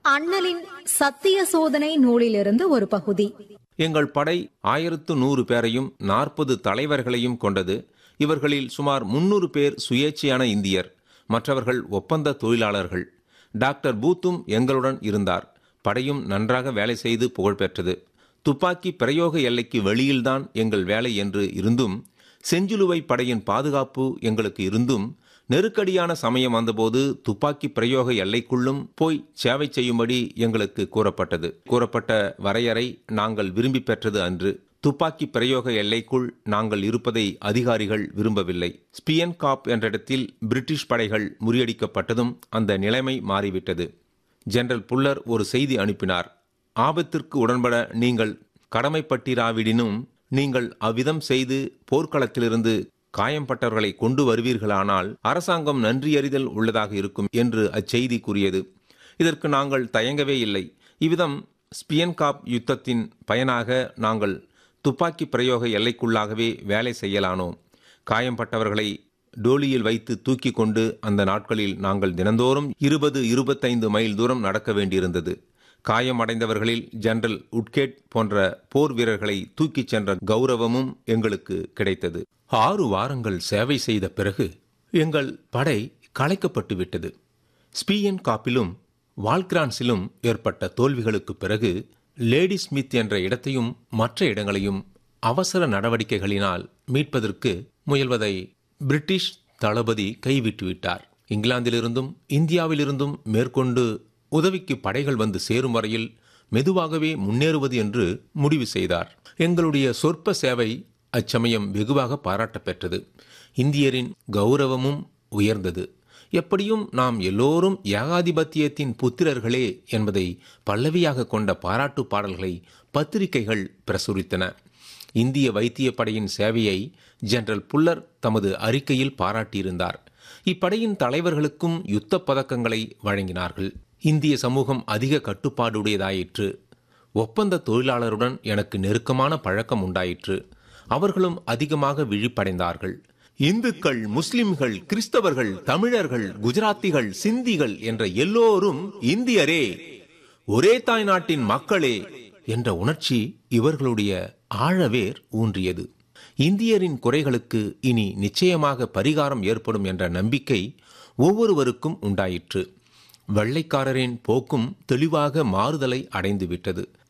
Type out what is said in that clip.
அண்ணலின் சத்திய சோதனை நூலிலிருந்து ஒரு பகுதி எங்கள் படை ஆயிரத்து நூறு பேரையும் நாற்பது தலைவர்களையும் கொண்டது இவர்களில் சுமார் முன்னூறு பேர் சுயேட்சையான இந்தியர் மற்றவர்கள் ஒப்பந்த தொழிலாளர்கள் டாக்டர் பூத்தும் எங்களுடன் இருந்தார் படையும் நன்றாக வேலை செய்து புகழ்பெற்றது துப்பாக்கி பிரயோக எல்லைக்கு வெளியில்தான் எங்கள் வேலை என்று இருந்தும் செஞ்சிலுவை படையின் பாதுகாப்பு எங்களுக்கு இருந்தும் நெருக்கடியான சமயம் வந்தபோது துப்பாக்கி பிரயோக எல்லைக்குள்ளும் போய் சேவை செய்யும்படி எங்களுக்கு கூறப்பட்டது கூறப்பட்ட வரையறை நாங்கள் விரும்பி பெற்றது அன்று துப்பாக்கி பிரயோக எல்லைக்குள் நாங்கள் இருப்பதை அதிகாரிகள் விரும்பவில்லை ஸ்பியன் காப் என்ற இடத்தில் பிரிட்டிஷ் படைகள் முறியடிக்கப்பட்டதும் அந்த நிலைமை மாறிவிட்டது ஜெனரல் புல்லர் ஒரு செய்தி அனுப்பினார் ஆபத்திற்கு உடன்பட நீங்கள் கடமைப்பட்டிராவிடினும் நீங்கள் அவ்விதம் செய்து போர்க்களத்திலிருந்து காயம்பட்டவர்களை கொண்டு வருவீர்களானால் அரசாங்கம் நன்றியறிதல் உள்ளதாக இருக்கும் என்று அச்செய்தி கூறியது இதற்கு நாங்கள் தயங்கவே இல்லை இவ்விதம் ஸ்பியன்காப் யுத்தத்தின் பயனாக நாங்கள் துப்பாக்கி பிரயோக எல்லைக்குள்ளாகவே வேலை செய்யலானோம் காயம்பட்டவர்களை டோலியில் வைத்து தூக்கி கொண்டு அந்த நாட்களில் நாங்கள் தினந்தோறும் இருபது இருபத்தைந்து மைல் தூரம் நடக்க வேண்டியிருந்தது காயமடைந்தவர்களில் ஜெனரல் உட்கேட் போன்ற போர் வீரர்களை தூக்கிச் சென்ற கௌரவமும் எங்களுக்கு கிடைத்தது ஆறு வாரங்கள் சேவை செய்த பிறகு எங்கள் படை கலைக்கப்பட்டு விட்டது ஸ்பீயன் காப்பிலும் வால்கிரான்ஸிலும் ஏற்பட்ட தோல்விகளுக்கு பிறகு லேடி ஸ்மித் என்ற இடத்தையும் மற்ற இடங்களையும் அவசர நடவடிக்கைகளினால் மீட்பதற்கு முயல்வதை பிரிட்டிஷ் தளபதி கைவிட்டுவிட்டார் இங்கிலாந்திலிருந்தும் இந்தியாவிலிருந்தும் மேற்கொண்டு உதவிக்கு படைகள் வந்து சேரும் வரையில் மெதுவாகவே முன்னேறுவது என்று முடிவு செய்தார் எங்களுடைய சொற்ப சேவை அச்சமயம் வெகுவாக பாராட்டப் பெற்றது இந்தியரின் கௌரவமும் உயர்ந்தது எப்படியும் நாம் எல்லோரும் ஏகாதிபத்தியத்தின் புத்திரர்களே என்பதை பல்லவியாக கொண்ட பாராட்டு பாடல்களை பத்திரிகைகள் பிரசுரித்தன இந்திய வைத்திய படையின் சேவையை ஜெனரல் புல்லர் தமது அறிக்கையில் பாராட்டியிருந்தார் இப்படையின் தலைவர்களுக்கும் யுத்த பதக்கங்களை வழங்கினார்கள் இந்திய சமூகம் அதிக கட்டுப்பாடுடையதாயிற்று ஒப்பந்த தொழிலாளருடன் எனக்கு நெருக்கமான பழக்கம் உண்டாயிற்று அவர்களும் அதிகமாக விழிப்படைந்தார்கள் இந்துக்கள் முஸ்லிம்கள் கிறிஸ்தவர்கள் தமிழர்கள் குஜராத்திகள் சிந்திகள் என்ற எல்லோரும் இந்தியரே ஒரே தாய் நாட்டின் மக்களே என்ற உணர்ச்சி இவர்களுடைய ஆழவேர் ஊன்றியது இந்தியரின் குறைகளுக்கு இனி நிச்சயமாக பரிகாரம் ஏற்படும் என்ற நம்பிக்கை ஒவ்வொருவருக்கும் உண்டாயிற்று வெள்ளைக்காரரின் போக்கும் தெளிவாக மாறுதலை அடைந்துவிட்டது